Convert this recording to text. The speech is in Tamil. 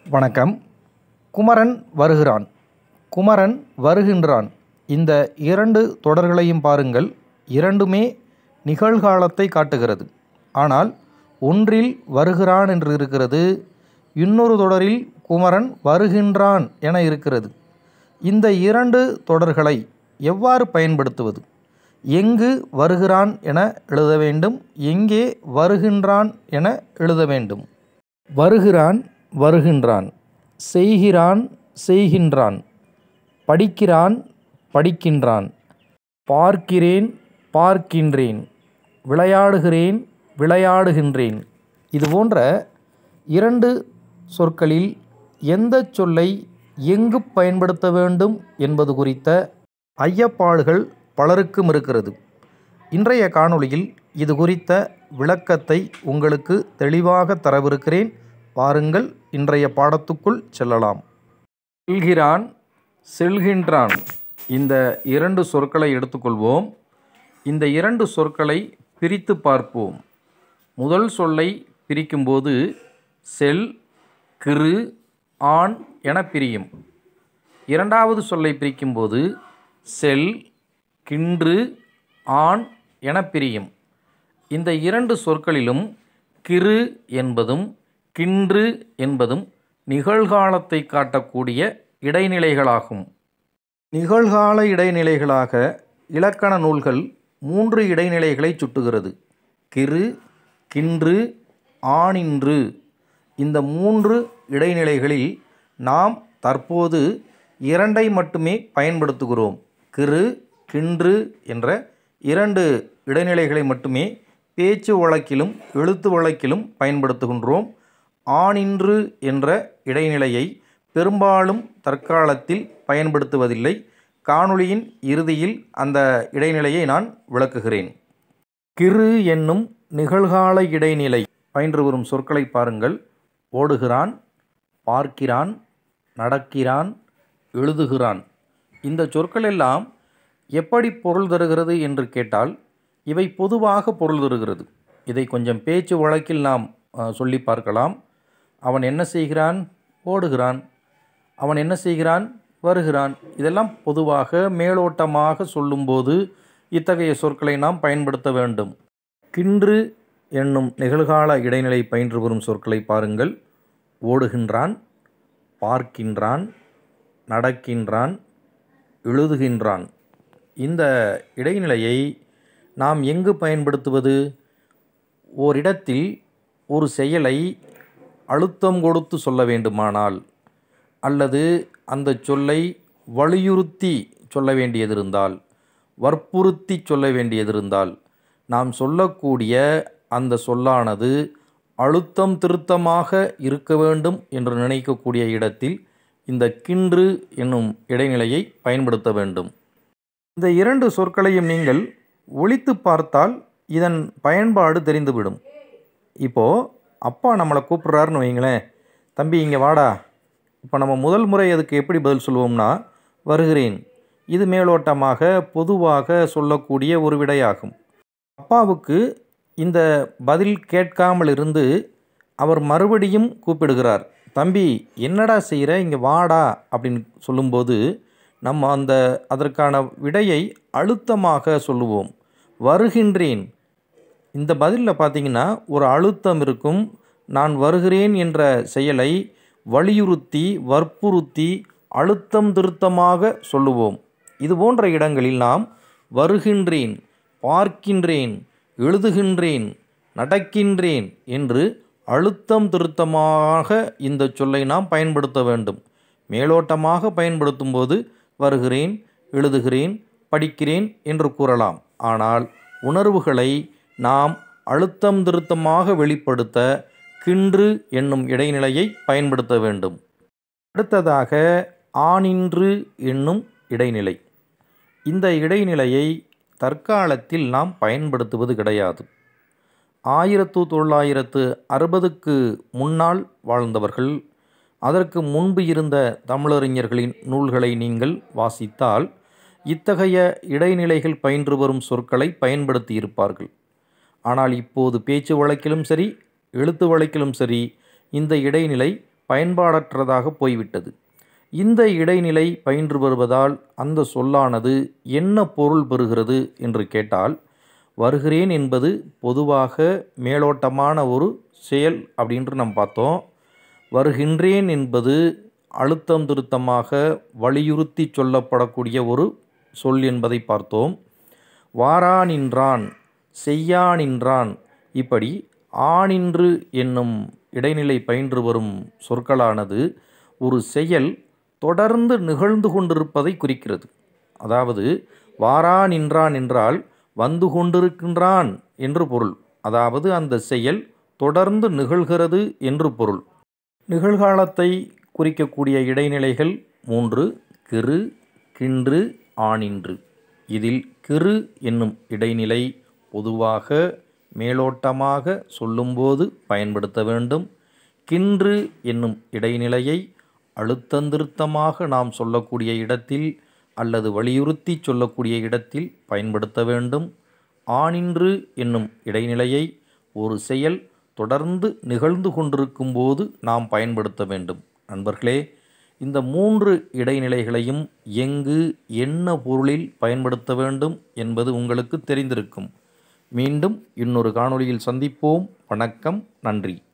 வணக்கம் குமரன் வருகிறான் குமரன் வருகின்றான் இந்த இரண்டு தொடர்களையும் பாருங்கள் இரண்டுமே நிகழ்காலத்தை காட்டுகிறது ஆனால் ஒன்றில் வருகிறான் என்று இருக்கிறது இன்னொரு தொடரில் குமரன் வருகின்றான் என இருக்கிறது இந்த இரண்டு தொடர்களை எவ்வாறு பயன்படுத்துவது எங்கு வருகிறான் என எழுத வேண்டும் எங்கே வருகின்றான் என எழுத வேண்டும் வருகிறான் வருகின்றான் செய்கிறான் செய்கின்றான் படிக்கிறான் படிக்கின்றான் பார்க்கிறேன் பார்க்கின்றேன் விளையாடுகிறேன் விளையாடுகின்றேன் இது போன்ற இரண்டு சொற்களில் எந்த சொல்லை எங்கு பயன்படுத்த வேண்டும் என்பது குறித்த ஐயப்பாடுகள் பலருக்கும் இருக்கிறது இன்றைய காணொளியில் இது குறித்த விளக்கத்தை உங்களுக்கு தெளிவாக தரவிருக்கிறேன் வாருங்கள் இன்றைய பாடத்துக்குள் செல்லலாம் செல்கிறான் செல்கின்றான் இந்த இரண்டு சொற்களை எடுத்துக்கொள்வோம் இந்த இரண்டு சொற்களை பிரித்து பார்ப்போம் முதல் சொல்லை பிரிக்கும்போது செல் கிரு ஆண் என பிரியும் இரண்டாவது சொல்லை பிரிக்கும்போது செல் கின்று ஆண் என பிரியும் இந்த இரண்டு சொற்களிலும் கிரு என்பதும் கின்று என்பதும் நிகழ்காலத்தை காட்டக்கூடிய இடைநிலைகளாகும் நிகழ்கால இடைநிலைகளாக இலக்கண நூல்கள் மூன்று இடைநிலைகளை சுட்டுகிறது கிரு கின்று ஆணின்று இந்த மூன்று இடைநிலைகளில் நாம் தற்போது இரண்டை மட்டுமே பயன்படுத்துகிறோம் கிரு கின்று என்ற இரண்டு இடைநிலைகளை மட்டுமே பேச்சு வழக்கிலும் எழுத்து வழக்கிலும் பயன்படுத்துகின்றோம் ஆணின்று என்ற இடைநிலையை பெரும்பாலும் தற்காலத்தில் பயன்படுத்துவதில்லை காணொளியின் இறுதியில் அந்த இடைநிலையை நான் விளக்குகிறேன் கிரு என்னும் நிகழ்கால இடைநிலை பயின்று வரும் சொற்களை பாருங்கள் ஓடுகிறான் பார்க்கிறான் நடக்கிறான் எழுதுகிறான் இந்த சொற்கள் எல்லாம் எப்படி பொருள் தருகிறது என்று கேட்டால் இவை பொதுவாக பொருள் தருகிறது இதை கொஞ்சம் பேச்சு வழக்கில் நாம் அஹ், சொல்லி பார்க்கலாம் அவன் என்ன செய்கிறான் ஓடுகிறான் அவன் என்ன செய்கிறான் வருகிறான் இதெல்லாம் பொதுவாக மேலோட்டமாக சொல்லும்போது இத்தகைய சொற்களை நாம் பயன்படுத்த வேண்டும் கின்று என்னும் நிகழ்கால இடைநிலை பயின்று வரும் சொற்களை பாருங்கள் ஓடுகின்றான் பார்க்கின்றான் நடக்கின்றான் எழுதுகின்றான் இந்த இடைநிலையை நாம் எங்கு பயன்படுத்துவது ஓரிடத்தில் ஒரு செயலை அழுத்தம் கொடுத்து சொல்ல வேண்டுமானால் அல்லது அந்த சொல்லை வலியுறுத்தி சொல்ல வேண்டியதிருந்தால் வற்புறுத்தி சொல்ல வேண்டியதிருந்தால் நாம் சொல்லக்கூடிய அந்த சொல்லானது அழுத்தம் திருத்தமாக இருக்க வேண்டும் என்று நினைக்கக்கூடிய இடத்தில் இந்த கின்று என்னும் இடைநிலையை பயன்படுத்த வேண்டும் இந்த இரண்டு சொற்களையும் நீங்கள் ஒழித்து பார்த்தால் இதன் பயன்பாடு தெரிந்துவிடும் இப்போது அப்பா நம்மளை கூப்பிட்றாருன்னு வைங்களேன் தம்பி இங்கே வாடா இப்போ நம்ம முதல் முறை அதுக்கு எப்படி பதில் சொல்லுவோம்னா வருகிறேன் இது மேலோட்டமாக பொதுவாக சொல்லக்கூடிய ஒரு விடையாகும் அப்பாவுக்கு இந்த பதில் கேட்காமல் இருந்து அவர் மறுபடியும் கூப்பிடுகிறார் தம்பி என்னடா செய்கிற இங்கே வாடா அப்படின்னு சொல்லும்போது நம்ம அந்த அதற்கான விடையை அழுத்தமாக சொல்லுவோம் வருகின்றேன் இந்த பதிலில் பார்த்தீங்கன்னா ஒரு அழுத்தம் இருக்கும் நான் வருகிறேன் என்ற செயலை வலியுறுத்தி வற்புறுத்தி அழுத்தம் திருத்தமாக சொல்லுவோம் இது போன்ற இடங்களில் நாம் வருகின்றேன் பார்க்கின்றேன் எழுதுகின்றேன் நடக்கின்றேன் என்று அழுத்தம் திருத்தமாக இந்த சொல்லை நாம் பயன்படுத்த வேண்டும் மேலோட்டமாக பயன்படுத்தும் போது வருகிறேன் எழுதுகிறேன் படிக்கிறேன் என்று கூறலாம் ஆனால் உணர்வுகளை நாம் அழுத்தம் திருத்தமாக வெளிப்படுத்த கின்று என்னும் இடைநிலையை பயன்படுத்த வேண்டும் அடுத்ததாக ஆனின்று என்னும் இடைநிலை இந்த இடைநிலையை தற்காலத்தில் நாம் பயன்படுத்துவது கிடையாது ஆயிரத்து தொள்ளாயிரத்து அறுபதுக்கு முன்னால் வாழ்ந்தவர்கள் அதற்கு முன்பு இருந்த தமிழறிஞர்களின் நூல்களை நீங்கள் வாசித்தால் இத்தகைய இடைநிலைகள் பயின்று வரும் சொற்களை பயன்படுத்தி இருப்பார்கள் ஆனால் இப்போது பேச்சு வழக்கிலும் சரி எழுத்து வழக்கிலும் சரி இந்த இடைநிலை பயன்பாடற்றதாக போய்விட்டது இந்த இடைநிலை பயின்று வருவதால் அந்த சொல்லானது என்ன பொருள் பெறுகிறது என்று கேட்டால் வருகிறேன் என்பது பொதுவாக மேலோட்டமான ஒரு செயல் அப்படின்ட்டு நம்ம பார்த்தோம் வருகின்றேன் என்பது அழுத்தம் திருத்தமாக வலியுறுத்தி சொல்லப்படக்கூடிய ஒரு சொல் என்பதை பார்த்தோம் வாரானின்றான் செய்யானின்றான் இப்படி ஆனின்று என்னும் இடைநிலை பயின்று வரும் சொற்களானது ஒரு செயல் தொடர்ந்து நிகழ்ந்து கொண்டிருப்பதை குறிக்கிறது அதாவது வாரா நின்றான் என்றால் வந்து கொண்டிருக்கின்றான் என்று பொருள் அதாவது அந்த செயல் தொடர்ந்து நிகழ்கிறது என்று பொருள் நிகழ்காலத்தை குறிக்கக்கூடிய இடைநிலைகள் மூன்று கிறு கின்று ஆனின்று இதில் கிறு என்னும் இடைநிலை பொதுவாக மேலோட்டமாக சொல்லும்போது பயன்படுத்த வேண்டும் கின்று என்னும் இடைநிலையை அழுத்தந்திருத்தமாக நாம் சொல்லக்கூடிய இடத்தில் அல்லது வலியுறுத்தி சொல்லக்கூடிய இடத்தில் பயன்படுத்த வேண்டும் ஆனின்று என்னும் இடைநிலையை ஒரு செயல் தொடர்ந்து நிகழ்ந்து கொண்டிருக்கும் போது நாம் பயன்படுத்த வேண்டும் நண்பர்களே இந்த மூன்று இடைநிலைகளையும் எங்கு என்ன பொருளில் பயன்படுத்த வேண்டும் என்பது உங்களுக்கு தெரிந்திருக்கும் மீண்டும் இன்னொரு காணொளியில் சந்திப்போம் வணக்கம் நன்றி